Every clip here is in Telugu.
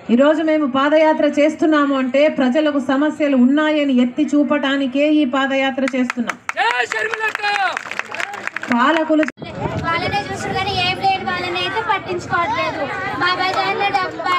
ఈరోజు మేము పాదయాత్ర చేస్తున్నాము అంటే ప్రజలకు సమస్యలు ఉన్నాయని ఎత్తి చూపటానికే ఈ పాదయాత్ర చేస్తున్నాం పాలకులు వాళ్ళనే చూస్తారు కానీ ఏం లేని వాళ్ళని అయితే పట్టించుకోవట్లేదు మా బజార్లో డబ్బా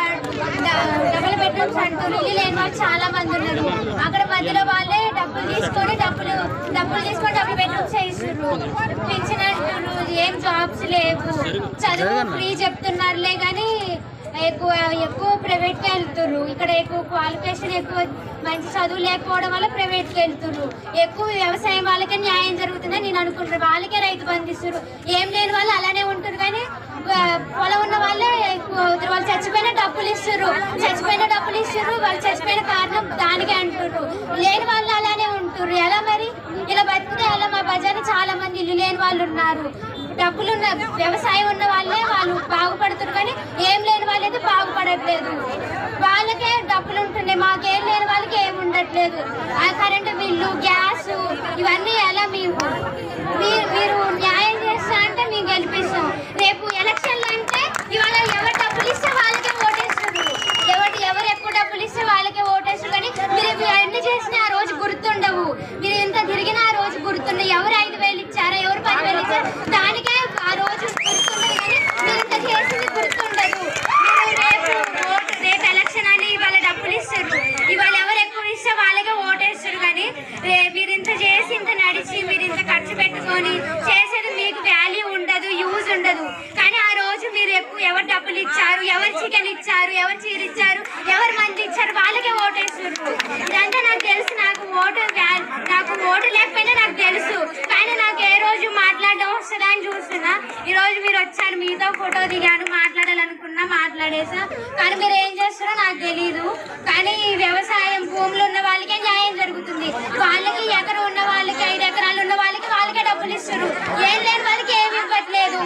డబుల్ బెడ్రూమ్స్ అంటూ ఇల్లు లేని వాళ్ళు చాలా మంది ఉన్నారు అక్కడ మధ్యలో వాళ్ళే డబ్బులు తీసుకొని డబ్బులు డబ్బులు తీసుకొని డబుల్ బెడ్రూమ్స్ వేస్తున్నారు పెన్షన్ అంటున్నారు ఏం జాబ్స్ లేవు చదువు ఫ్రీ చెప్తున్నారులే కానీ ఎక్కువ ఎక్కువ ప్రైవేట్కి వెళ్తున్నారు ఇక్కడ ఎక్కువ క్వాలిఫికేషన్ ఎక్కువ మంచి చదువు లేకపోవడం వల్ల ప్రైవేట్కి వెళ్తున్నారు ఎక్కువ వ్యవసాయం వాళ్ళకే న్యాయం జరుగుతుందని నేను అనుకుంటున్నాను వాళ్ళకే రైతు బంధిస్తారు ఏం లేని వాళ్ళు అలానే ఉంటారు కానీ ఆ, పొలం ఉన్న వాళ్ళే ఎక్కువ అవుతారు వాళ్ళు చచ్చిపోయిన డబ్బులు ఇస్తారు చచ్చిపోయిన డబ్బులు ఇస్తారు వాళ్ళు చచ్చిపోయిన కారణం దానికే అంటున్నారు లేని వాళ్ళు అలానే ఉంటారు ఎలా మరి ఇలా బతికితే ఎలా మా బజార్లో చాలా మంది ఇల్లు లేని వాళ్ళు ఉన్నారు డబ్బులున్న వ్యవసాయం ఉన్న వాళ్ళే వాళ్ళు బాగుపడుతున్నారు కానీ ఏం లేని వాళ్ళైతే బాగుపడట్లేదు వాళ్ళకే డబ్బులు ఉంటుండే మాకేం లేని వాళ్ళకి ఏం ఉండట్లేదు ఆ కరెంటు బిల్లు గ్యాస్ ఇవన్నీ ఎలా మేము మీరు మీరు న్యాయం చేస్తా అంటే మేము గెలిపిస్తాం రేపు ఎలక్షన్లు అంటే ఇవాళ ఎవరు డబ్బులు ఇస్తే వాళ్ళకే ఓటేస్తారు ఎవరు ఎవరు ఎక్కువ డబ్బులు ఇస్తే వాళ్ళకే ఓటేస్తారు కానీ మీరు ఇవి అన్ని చేసిన ఆ రోజు గుర్తుండవు మీరు ఇంత తిరిగిన ఆ రోజు గుర్తుండవు ఎవరు ఐదు వేలు ఇచ్చారా ఎవరు పది వేలు ఇచ్చారు దానికే ఆ రోజు గుర్తుండదు కానీ మీరు ఇంత చేసింది గుర్తుండదు మీరు రేపు ఓటు రేపు ఎలక్షన్ అని ఇవాళ డబ్బులు ఇస్తారు ఇవాళ ఎవరు ఎక్కువ ఇస్తే వాళ్ళకే ఓటేస్తారు కానీ రే మీరు ఇంత చేసి ఇంత నడిచి మీరు ఇంత ఖర్చు పెట్టుకొని చేసేది మీకు వాల్యూ ఉండదు యూజ్ ఉండదు కానీ ఆ రోజు మీరు ఎక్కువ ఎవరు డబ్బులు ఇచ్చారు ఎవరు చికెన్ ఇచ్చారు ఎవరు చీర ఇచ్చారు ఎవరు మంది ఇచ్చారు వాళ్ళకే ఓటేస్తారు ఇదంతా నాకు తెలుసు నాకు ఓటు వ్యా- నాకు ఓటు లేకపోయినా నాకు తెలుసు కానీ నాకు ఏ రోజు మాట్లాడడం వస్తుందా అని చూస్తున్నా ఈ రోజు మీరు వచ్చారు మీతో ఫోటో దిగాను మాట్లాడాలనుకున్నా మాట్లాడేసా కానీ మీరు ఏం చేస్తారో నాకు తెలియదు కానీ ఈ వ్యవసాయం భూములు ఉన్న వాళ్ళకే న్యాయం జరుగుతుంది వాళ్ళకి ఎకరం ఉన్న వాళ్ళకి ఐదు ఎకరాలు ఉన్న వాళ్ళకి వాళ్ళకే డబ్బులు ఇస్తారు ఏం లేని వాళ్ళకి ఏమి ఇవ్వట్లేదు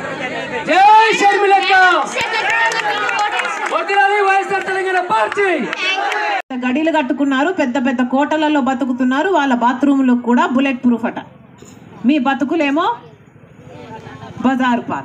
జై షర్మిలక్క మీరు ఓటేస్తారు. వదిలాలి వైఎస్ఆర్ తెలంగాణ పార్టీ Thank you. గడిలు కట్టుకున్నారు పెద్ద పెద్ద కోటలలో బతుకుతున్నారు వాళ్ళ బాత్రూములు కూడా బుల్లెట్ ప్రూఫ్ అట మీ బతుకులేమో బజారు పాలు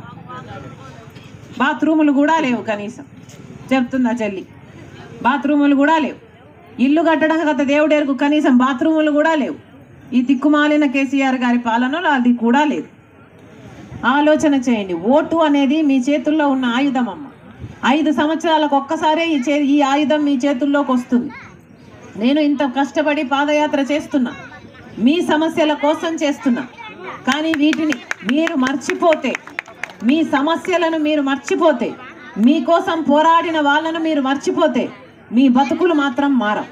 బాత్రూములు కూడా లేవు కనీసం చెప్తుందా చెల్లి బాత్రూములు కూడా లేవు ఇల్లు కట్టడం గత దేవుడేరుకు కనీసం బాత్రూములు కూడా లేవు ఈ దిక్కుమాలిన కేసీఆర్ గారి పాలనలో అది కూడా లేదు ఆలోచన చేయండి ఓటు అనేది మీ చేతుల్లో ఉన్న ఆయుధం అమ్మ ఐదు సంవత్సరాలకు ఒక్కసారే ఈ చే ఈ ఆయుధం మీ చేతుల్లోకి వస్తుంది నేను ఇంత కష్టపడి పాదయాత్ర చేస్తున్నా మీ సమస్యల కోసం చేస్తున్నా కానీ వీటిని మీరు మర్చిపోతే మీ సమస్యలను మీరు మర్చిపోతే మీకోసం పోరాడిన వాళ్ళను మీరు మర్చిపోతే మీ బతుకులు మాత్రం మారవు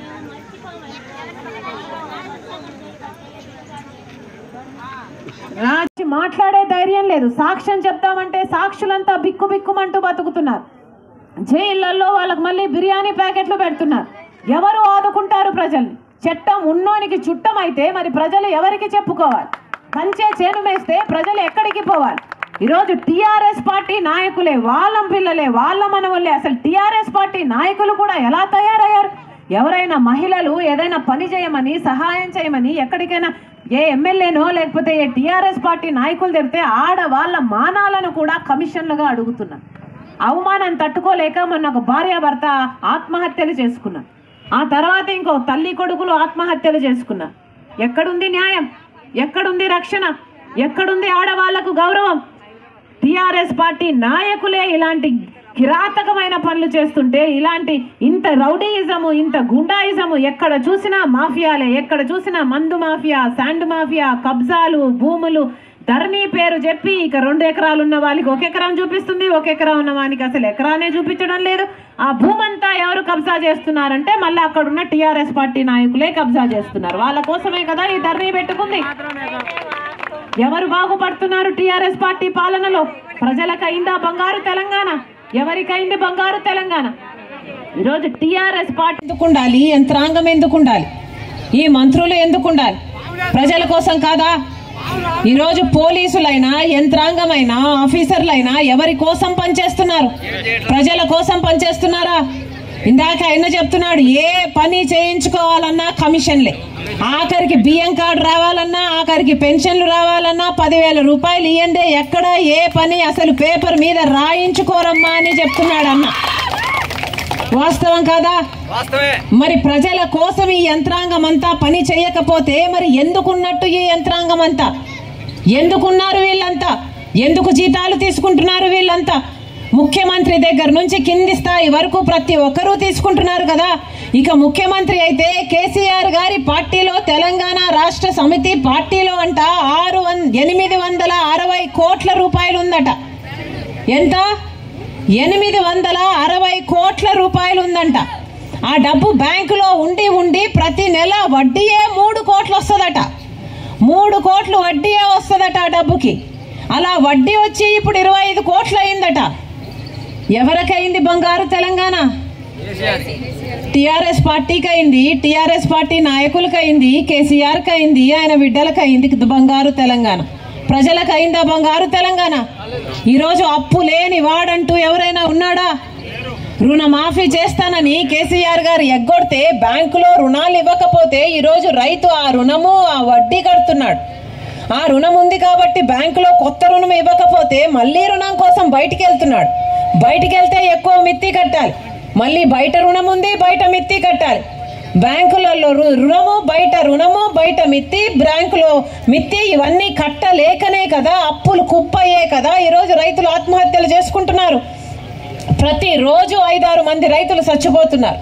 రాజు మాట్లాడే ధైర్యం లేదు సాక్ష్యం చెప్తామంటే సాక్షులంతా బిక్కు బిక్కుమంటూ బతుకుతున్నారు జైళ్ళల్లో వాళ్ళకి మళ్ళీ బిర్యానీ ప్యాకెట్లు పెడుతున్నారు ఎవరు ఆదుకుంటారు ప్రజల్ని చట్టం ఉన్నోనికి చుట్టం అయితే మరి ప్రజలు ఎవరికి చెప్పుకోవాలి కంచే చేను మేస్తే ప్రజలు ఎక్కడికి పోవాలి ఈరోజు టీఆర్ఎస్ పార్టీ నాయకులే వాళ్ళ పిల్లలే వాళ్ళ మనవల్లే అసలు టీఆర్ఎస్ పార్టీ నాయకులు కూడా ఎలా తయారయ్యారు ఎవరైనా మహిళలు ఏదైనా పని చేయమని సహాయం చేయమని ఎక్కడికైనా ఏ ఎమ్మెల్యేనో లేకపోతే ఏ టీఆర్ఎస్ పార్టీ నాయకులు తెరితే ఆడవాళ్ళ మానాలను కూడా కమిషన్లుగా అడుగుతున్నారు అవమానం తట్టుకోలేక మొన్న ఒక భార్యాభర్త ఆత్మహత్యలు చేసుకున్నారు ఆ తర్వాత ఇంకో తల్లి కొడుకులు ఆత్మహత్యలు చేసుకున్నారు ఎక్కడుంది న్యాయం ఎక్కడుంది రక్షణ ఎక్కడుంది ఆడవాళ్లకు గౌరవం టిఆర్ఎస్ పార్టీ నాయకులే ఇలాంటి కిరాతకమైన పనులు చేస్తుంటే ఇలాంటి ఇంత రౌడీయిజము ఇంత గుండాయిజము ఎక్కడ చూసినా మాఫియాలే ఎక్కడ చూసినా మందు మాఫియా శాండ్ మాఫియా కబ్జాలు భూములు ధరణి పేరు చెప్పి ఇక రెండు ఎకరాలు ఉన్న వాళ్ళకి ఒక ఎకరం చూపిస్తుంది ఒక ఎకరా ఉన్న వానికి అసలు ఎకరానే చూపించడం లేదు ఆ భూమంతా ఎవరు కబ్జా చేస్తున్నారంటే మళ్ళీ అక్కడ ఉన్న టిఆర్ఎస్ పార్టీ నాయకులే కబ్జా చేస్తున్నారు వాళ్ళ కోసమే కదా ఈ ధరణి పెట్టుకుంది ఎవరు బాగుపడుతున్నారు టిఆర్ఎస్ పార్టీ పాలనలో ప్రజలకైందా బంగారు తెలంగాణ ఎవరికైంది బంగారు తెలంగాణ ఈరోజు టిఆర్ఎస్ పార్టీ ఎందుకు ఉండాలి యంత్రాంగం ఎందుకు ఉండాలి ఈ మంత్రులు ఎందుకు ఉండాలి ప్రజల కోసం కాదా ఈరోజు పోలీసులైనా యంత్రాంగమైనా ఆఫీసర్లైనా ఎవరి కోసం పనిచేస్తున్నారు ప్రజల కోసం పనిచేస్తున్నారా ఇందాక ఆయన చెప్తున్నాడు ఏ పని చేయించుకోవాలన్నా కమిషన్లే ఆఖరికి బియ్యం కార్డు రావాలన్నా ఆఖరికి పెన్షన్లు రావాలన్నా పదివేల రూపాయలు ఇయ్యందే ఎక్కడ ఏ పని అసలు పేపర్ మీద రాయించుకోరమ్మా అని చెప్తున్నాడు అన్న వాస్తవం కాదా వాస్తవే మరి ప్రజల కోసం ఈ యంత్రాంగం అంతా పని చేయకపోతే మరి ఎందుకున్నట్టు ఈ యంత్రాంగం అంతా ఎందుకున్నారు వీళ్ళంతా ఎందుకు జీతాలు తీసుకుంటున్నారు వీళ్ళంతా ముఖ్యమంత్రి దగ్గర నుంచి కింది స్థాయి వరకు ప్రతి ఒక్కరూ తీసుకుంటున్నారు కదా ఇక ముఖ్యమంత్రి అయితే కేసీఆర్ గారి పార్టీలో తెలంగాణ రాష్ట్ర సమితి పార్టీలో అంట ఆరు వన్ ఎనిమిది వందల అరవై కోట్ల రూపాయలు ఉందట ఎంత ఎనిమిది వందల అరవై కోట్ల రూపాయలు ఉందంట ఆ డబ్బు బ్యాంకులో ఉండి ఉండి ప్రతి నెల వడ్డీయే మూడు కోట్లు వస్తుందట మూడు కోట్లు వడ్డీయే వస్తుందట ఆ డబ్బుకి అలా వడ్డీ వచ్చి ఇప్పుడు ఇరవై ఐదు కోట్లు అయిందట ఎవరికైంది బంగారు తెలంగాణ టిఆర్ఎస్ పార్టీకి అయింది టిఆర్ఎస్ పార్టీ నాయకులకు అయింది కేసీఆర్కి అయింది ఆయన బిడ్డలకు అయింది బంగారు తెలంగాణ ప్రజలకు అయిందా బంగారు తెలంగాణ ఈరోజు అప్పు లేని వాడంటూ ఎవరైనా ఉన్నాడా రుణమాఫీ చేస్తానని కేసీఆర్ గారు ఎగ్గొడితే బ్యాంకులో రుణాలు ఇవ్వకపోతే ఈరోజు రైతు ఆ రుణము ఆ వడ్డీ కడుతున్నాడు ఆ రుణం ఉంది కాబట్టి బ్యాంకులో కొత్త రుణం ఇవ్వకపోతే మళ్ళీ రుణం కోసం బయటికి వెళ్తున్నాడు బయటికి వెళ్తే ఎక్కువ మిత్తి కట్టాలి మళ్ళీ బయట రుణం ఉంది బయట మిత్తి కట్టాలి బ్యాంకులలో రు- రుణము బయట రుణము బయట మిత్తి బ్యాంకులో మిత్తి ఇవన్నీ కట్టలేకనే కదా అప్పులు కుప్పయ్యే కదా ఈరోజు రైతులు ఆత్మహత్యలు చేసుకుంటున్నారు ప్రతిరోజు ఐదారు మంది రైతులు చచ్చిపోతున్నారు